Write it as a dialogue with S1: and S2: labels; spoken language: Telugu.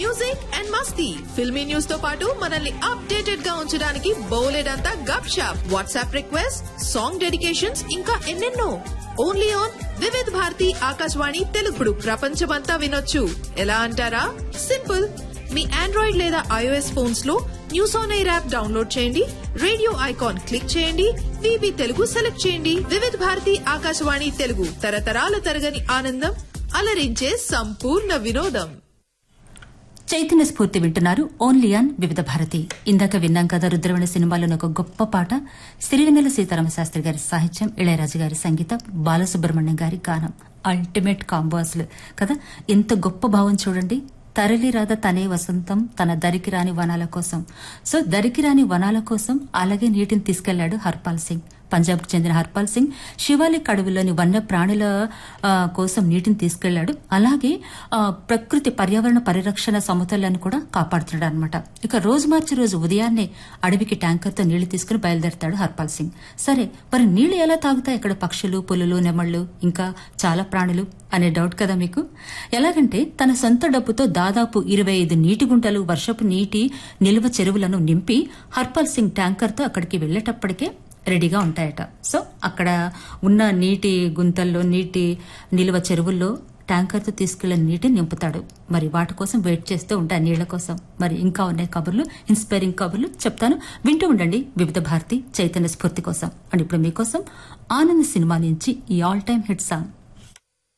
S1: మ్యూజిక్ అండ్ మస్తీ ఫిల్మీ న్యూస్ తో పాటు మనల్ని అప్డేటెడ్ గా ఉంచడానికి బోలెడంతా Gupshup WhatsApp request song dedications ఇంకా ఎన్నెన్నో ఓన్లీ ఆన్ వివిధ్ భారతి ఆకాశవాణి తెలుగుడు ప్రపంచమంతా వినొచ్చు ఎలా అంటారా సింపుల్ మీ ఆండ్రాయిడ్ లేదా ఐఓఎస్ ఫోన్స్ లో news on air app download చేయండి రేడియో ఐకాన్ క్లిక్ చేయండి విబి తెలుగు సెలెక్ట్ చేయండి వివిధ భారతి ఆకాశవాణి తెలుగు తరతరాల తరగని ఆనందం అలరించే సంపూర్ణ వినోదం
S2: చైతన్య స్ఫూర్తి వింటున్నారు ఓన్లీ ఆన్ వివిధ భారతి ఇందాక విన్నాం కదా రుద్రవణ సినిమాలోని ఒక గొప్ప పాట సిరివెన్నెల సీతారామ శాస్త్రి గారి సాహిత్యం ఇళయరాజు గారి సంగీతం బాలసుబ్రహ్మణ్యం గారి గానం అల్టిమేట్ కాంబో అసలు కదా ఎంత గొప్ప భావం చూడండి తరలి రాధ తనే వసంతం తన దరికి రాని వనాల కోసం సో దరికి రాని వనాల కోసం అలాగే నీటిని తీసుకెళ్లాడు హర్పాల్ సింగ్ పంజాబ్ కు చెందిన హర్పాల్ సింగ్ శివాలిక్ అడవుల్లోని వన్య ప్రాణుల ఆ, కోసం నీటిని తీసుకెళ్లాడు అలాగే ఆ, ప్రకృతి పర్యావరణ పరిరక్షణ సమతుల్యాన్ని కూడా కాపాడుతున్నాడు అనమాట ఇక రోజు మార్చి రోజు ఉదయాన్నే అడవికి ట్యాంకర్తో నీళ్లు తీసుకుని బయలుదేరతాడు హర్పాల్ సింగ్ సరే మరి నీళ్లు ఎలా తాగుతాయి ఇక్కడ పక్షులు పులులు నెమళ్లు ఇంకా చాలా ప్రాణులు అనే డౌట్ కదా మీకు ఎలాగంటే తన సొంత డబ్బుతో దాదాపు ఇరవై ఐదు నీటి గుంటలు వర్షపు నీటి నిల్వ చెరువులను నింపి హర్పాల్ సింగ్ ట్యాంకర్తో అక్కడికి వెళ్లేటప్పటికే రెడీగా ఉంటాయట సో అక్కడ ఉన్న నీటి గుంతల్లో నీటి నిల్వ చెరువుల్లో ట్యాంకర్తో తీసుకెళ్లిన నీటిని నింపుతాడు మరి వాటి కోసం వెయిట్ చేస్తూ ఉంటాయి నీళ్ల కోసం మరి ఇంకా ఉన్నాయి కబుర్లు ఇన్స్పైరింగ్ కబుర్లు చెప్తాను వింటూ ఉండండి వివిధ భారతి చైతన్య స్ఫూర్తి కోసం అండ్ ఇప్పుడు మీకోసం ఆనంద్ సినిమా నుంచి ఈ ఆల్ టైమ్ హిట్ సాంగ్